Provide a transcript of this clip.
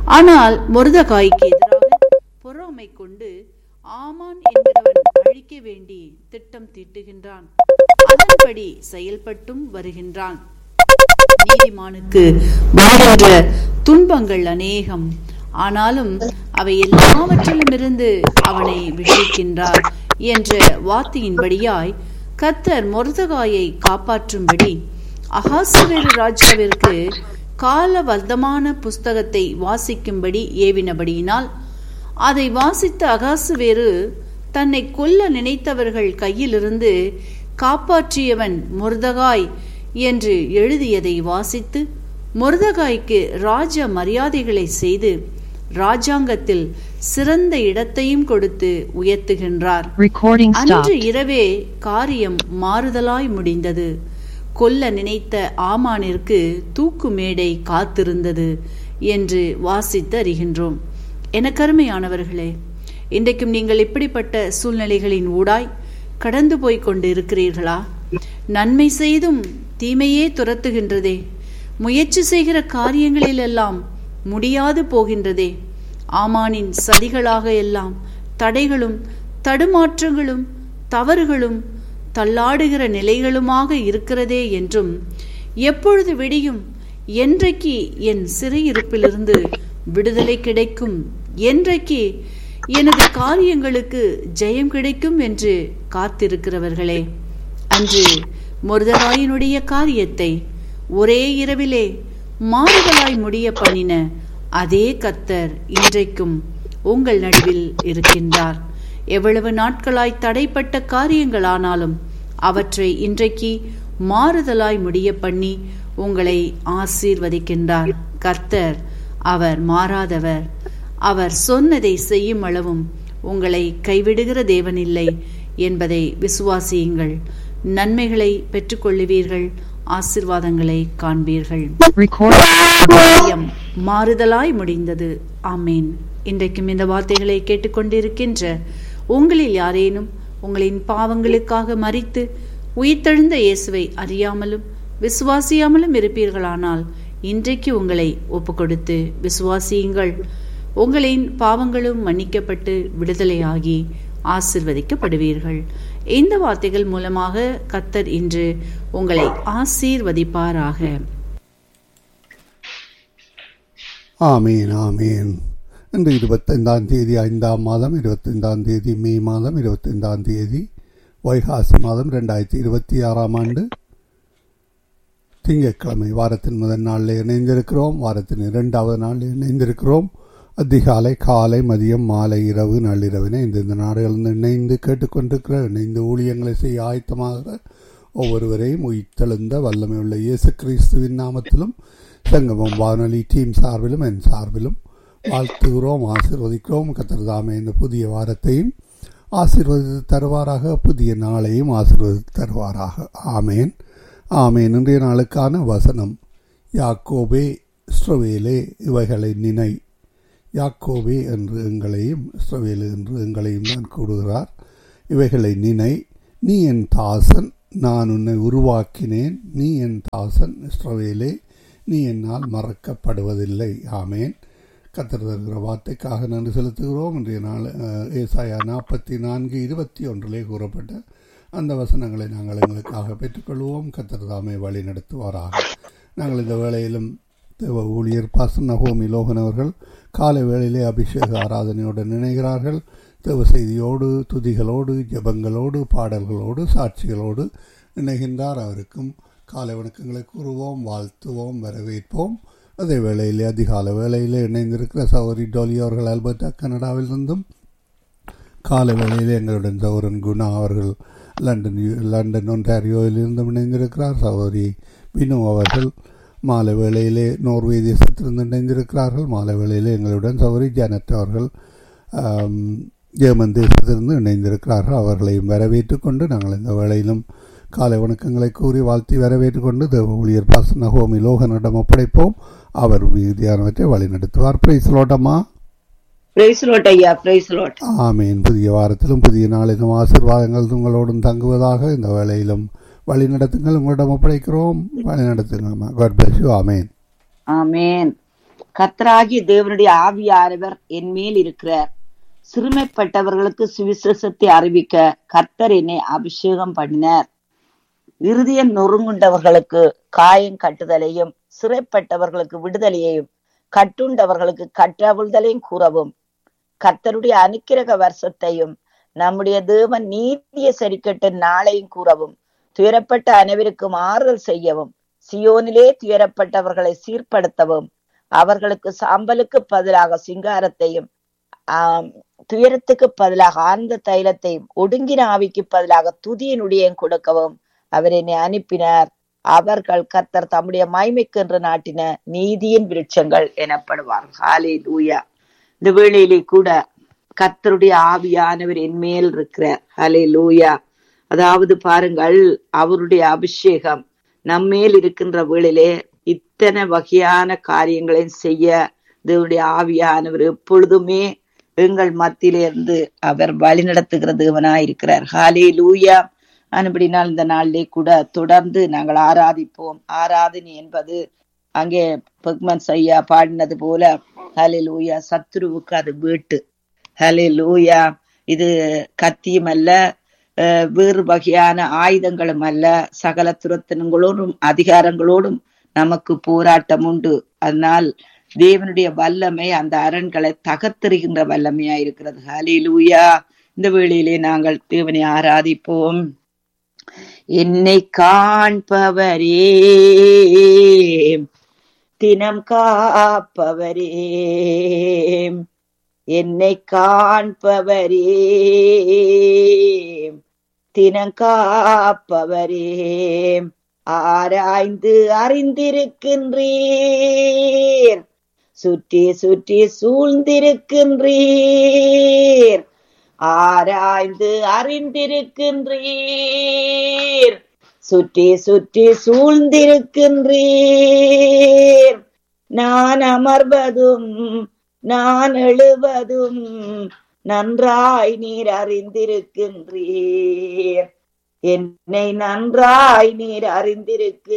ஆனால் மொர்தகாய்க்கு எதிராக பொறாமை கொண்டு ஆமான் என்கிறவன் அழிக்க வேண்டி திட்டம் தீட்டுகின்றான் அதன்படி செயல்பட்டும் வருகின்றான் நீதிமானுக்கு வருகின்ற துன்பங்கள் அநேகம் ஆனாலும் அவை எல்லாவற்றிலும் இருந்து அவனை விடுவிக்கின்றார் என்ற வார்த்தையின்படியாய் கத்தர் மொர்தகாயை காப்பாற்றும்படி அகாசுவேரு ராஜாவிற்கு கால வர்த்தமான புஸ்தகத்தை வாசிக்கும்படி ஏவினபடியினால் அதை வாசித்த அகாசுவேரு தன்னை கொல்ல நினைத்தவர்கள் கையிலிருந்து காப்பாற்றியவன் முருதகாய் என்று எழுதியதை வாசித்து முருதகாய்க்கு ராஜ மரியாதைகளை செய்து ராஜாங்கத்தில் சிறந்த இடத்தையும் கொடுத்து உயர்த்துகின்றார் Recording அன்று stopped. இரவே காரியம் மாறுதலாய் முடிந்தது கொல்ல நினைத்த ஆமானிற்கு தூக்கு மேடை காத்திருந்தது என்று வாசித்து அறிகின்றோம் எனக்கருமையானவர்களே இன்றைக்கும் நீங்கள் இப்படிப்பட்ட சூழ்நிலைகளின் ஊடாய் கடந்து போய்க் கொண்டு இருக்கிறீர்களா நன்மை செய்தும் தீமையே துரத்துகின்றதே முயற்சி செய்கிற காரியங்களிலெல்லாம் முடியாது போகின்றதே ஆமானின் சதிகளாக எல்லாம் தடைகளும் தடுமாற்றங்களும் தவறுகளும் தள்ளாடுகிற நிலைகளுமாக இருக்கிறதே என்றும் எப்பொழுது விடியும் என்றைக்கு என் சிறையிருப்பிலிருந்து விடுதலை கிடைக்கும் என்றைக்கு எனது காரியங்களுக்கு ஜெயம் கிடைக்கும் என்று காத்திருக்கிறவர்களே அன்று மொர்தகாயினுடைய காரியத்தை ஒரே இரவிலே மாறுதலாய் முடிய பண்ணின அதே கத்தர் இன்றைக்கும் உங்கள் நடுவில் இருக்கின்றார் எவ்வளவு நாட்களாய் தடைப்பட்ட காரியங்களானாலும் அவற்றை இன்றைக்கு மாறுதலாய் முடிய பண்ணி உங்களை ஆசீர்வதிக்கின்றார் கர்த்தர் அவர் மாறாதவர் அவர் சொன்னதை செய்யும் அளவும் உங்களை கைவிடுகிற தேவனில்லை என்பதை விசுவாசியுங்கள் நன்மைகளை பெற்றுக்கொள்ளுவீர்கள் ஆசீர்வாதங்களை காண்பீர்கள் Recording. காரியம் மாறுதலாய் முடிந்தது ஆமேன் இன்றைக்கும் இந்த வார்த்தைகளை கேட்டுக்கொண்டிருக்கின்ற உங்களில் யாரேனும் உங்களின் பாவங்களுக்காக மறித்து உயிர்த்தெழுந்த இயேசுவை அறியாமலும் விசுவாசியாமலும் இருப்பீர்களானால் இன்றைக்கு உங்களை ஒப்புக்கொடுத்து விசுவாசியுங்கள் உங்களின் பாவங்களும் மன்னிக்கப்பட்டு விடுதலையாகி ஆசிர்வதிக்கப்படுவீர்கள் இந்த வார்த்தைகள் மூலமாக கத்தர் இன்று உங்களை ஆசீர்வதிப்பாராக ஆமீன் ஆமீன் இன்று இருபத்தைந்தாம் தேதி ஐந்தாம் மாதம் இருபத்தைந்தாம் தேதி மே மாதம் இருபத்தைந்தாம் தேதி வைகாசி மாதம் ரெண்டாயிரத்தி இருபத்தி ஆறாம் ஆண்டு திங்கட்கிழமை வாரத்தின் முதல் நாளில் இணைந்திருக்கிறோம் வாரத்தின் இரண்டாவது நாளில் இணைந்திருக்கிறோம் அதிகாலை காலை மதியம் மாலை இரவு நள்ளிரவினை இந்த இந்த நாடுகளில் இணைந்து கேட்டுக்கொண்டிருக்கிற இணைந்து ஊழியங்களை செய்ய ஆயத்தமாகிற ஒவ்வொருவரையும் உயிர்த்தெழுந்த வல்லமையுள்ள இயேசு கிறிஸ்துவின் நாமத்திலும் சங்கமம் வானொலி டீம் சார்பிலும் என் சார்பிலும் வாழ்த்துகிறோம் ஆசீர்வதிக்கிறோம் கத்திரதாமே இந்த புதிய வாரத்தையும் ஆசீர்வதித்து தருவாராக புதிய நாளையும் ஆசீர்வதித்து தருவாராக ஆமேன் ஆமேன் இன்றைய நாளுக்கான வசனம் யாக்கோபே ஸ்ரவேலே இவைகளை நினை யாக்கோபே என்று எங்களையும் இஸ்ரவேலு என்று எங்களையும் தான் கூடுகிறார் இவைகளை நினை நீ என் தாசன் நான் உன்னை உருவாக்கினேன் நீ என் தாசன் இஸ்ரவேலே நீ என்னால் மறக்கப்படுவதில்லை ஆமேன் கத்தர் தருகிற வார்த்தைக்காக நன்றி செலுத்துகிறோம் இன்றைய நாள் அஹ், ஏசாயா நாற்பத்தி நான்கு இருபத்தி ஒன்றிலே கூறப்பட்ட அந்த வசனங்களை நாங்கள் எங்களுக்காக பெற்றுக்கொள்வோம் கத்தர் தாமே வழி நடத்துவாராக நாங்கள் இந்த வேளையிலும் தேவ ஊழியர் பாசன் நகோமி லோகன் அவர்கள் காலை வேளையிலே அபிஷேக ஆராதனையோடு நினைகிறார்கள் தேவ செய்தியோடு துதிகளோடு ஜெபங்களோடு பாடல்களோடு சாட்சிகளோடு நினைகின்றார் அவருக்கும் காலை வணக்கங்களை கூறுவோம் வாழ்த்துவோம் வரவேற்போம் அதே வேளையிலே அதிகால வேளையிலே இணைந்திருக்கிற சௌரி டோலி அவர்கள் அல்பர்டா கனடாவிலிருந்தும் காலை வேளையிலே எங்களுடன் சௌரன் குணா அவர்கள் லண்டன் யு- லண்டன் ஒன்டாரியோவிலிருந்து இணைந்திருக்கிறார் சகோதரி வினு அவர்கள் மாலை வேளையிலே நோர்வே தேசத்திலிருந்து இணைந்திருக்கிறார்கள் மாலை வேளையிலே எங்களுடன் சகோதரி ஜானட் அவர்கள் ஆம், ஜெர்மன் தேசத்திலிருந்து இணைந்திருக்கிறார்கள் அவர்களையும் வரவேற்றுக் கொண்டு நாங்கள் இந்த வேளையிலும் காலை வணக்கங்களை கூறி வாழ்த்தி வரவேற்றுக் கொண்டு தேவ ஊழியர் பாச நகோமி லோகனிடம் ஒப்படைப்போம் அவர் மீதியானவற்றை வழிநடத்துவார் பிரைஸ்லோட்டமா பிரைஸ் லோட் ஐயா பிரைஸ் லோட் ஆமீன் புதிய வாரத்திலும் புதிய நாளிலும் ஆசீர்வாதங்கள் உங்களோடும் தங்குவதாக இந்த வேளையிலும் வழி நடத்துங்கள் உங்களிடம் ஒப்படைக்கிறோம் வழி நடத்துங்கள் God bless you amen amen கர்த்தராகிய தேவனுடைய ஆவியானவர் என் மேல் இருக்கிறார் சிறுமைப்பட்டவர்களுக்கு சுவிசேஷத்தை அறிவிக்க கர்த்தர் என்னை அபிஷேகம் பண்ணினார் இருதயம் நொறுங்குண்டவர்களுக்கு காயம் கட்டுதலையும் சிறைப்பட்டவர்களுக்கு விடுதலையையும் கட்டுண்டவர்களுக்கு கட்டவிழ்தலையும் கூறவும் கர்த்தருடைய அனுக்கிரக வருஷத்தையும் நம்முடைய தேவன் நீதிய சரிக்கட்ட நாளையும் கூறவும் துயரப்பட்ட அனைவருக்கும் ஆறுதல் செய்யவும் சியோனிலே துயரப்பட்டவர்களை சீர்படுத்தவும் அவர்களுக்கு சாம்பலுக்கு பதிலாக சிங்காரத்தையும் ஆம், துயரத்துக்கு பதிலாக ஆனந்த தைலத்தையும் ஒடுங்கின ஆவிக்கு பதிலாக துதியினுடையும் கொடுக்கவும் அவர் என்னை அனுப்பினார் அவர்கள் கர்த்தர் தம்முடைய மைமைக்கென்று நாட்டின நீதியின் விருட்சங்கள் எனப்படுவார் ஹாலே லூயா இந்த வேளையிலே கூட கர்த்தருடைய ஆவியானவர் என் மேல் இருக்கிறார் ஹலே லூயா அதாவது பாருங்கள் அவருடைய அபிஷேகம் நம்மேல் இருக்கின்ற வேளையிலே இத்தனை வகையான காரியங்களையும் செய்ய தேவனுடைய ஆவியானவர் எப்பொழுதுமே எங்கள் மத்தியிலே இருந்து அவர் வழிநடத்துகிற தேவனாய் இருக்கிறார் ஹாலே லூயா அனுபடினால் இந்த நாளிலே கூட தொடர்ந்து நாங்கள் ஆராதிப்போம் ஆராதனை என்பது அங்கே பெக்மன் ஐயா பாடினது போல ஹலே லூயா சத்துருவுக்கு அது வீட்டு ஹலே லூயா இது கத்தியும் அல்ல அஹ், வேறு வகையான ஆயுதங்களும் அல்ல சகல துரத்தனங்களோடும் அதிகாரங்களோடும் நமக்கு போராட்டம் உண்டு அதனால் தேவனுடைய வல்லமை அந்த அரண்களை தகர்த்தெறிகின்ற வல்லமையா இருக்கிறது ஹலே லூயா இந்த வேளையிலே நாங்கள் தேவனை ஆராதிப்போம் என்னை காண்பவரே தினம் காப்பவரே என்னை காண்பவரே தினம் காப்பவரே ஆராய்ந்து அறிந்திருக்கின்றீர் சுற்றி சுற்றி சூழ்ந்திருக்கின்றீர் ஆராய்ந்து அறிந்திருக்கின்றீர் சுற்றி சுற்றி சூழ்ந்திருக்கின்றீர் நான் அமர்வதும் நான் எழுவதும் நன்றாய் நீர் அறிந்திருக்கின்றீர் என்னை நன்றாய் நீர் அறிந்திருக்கு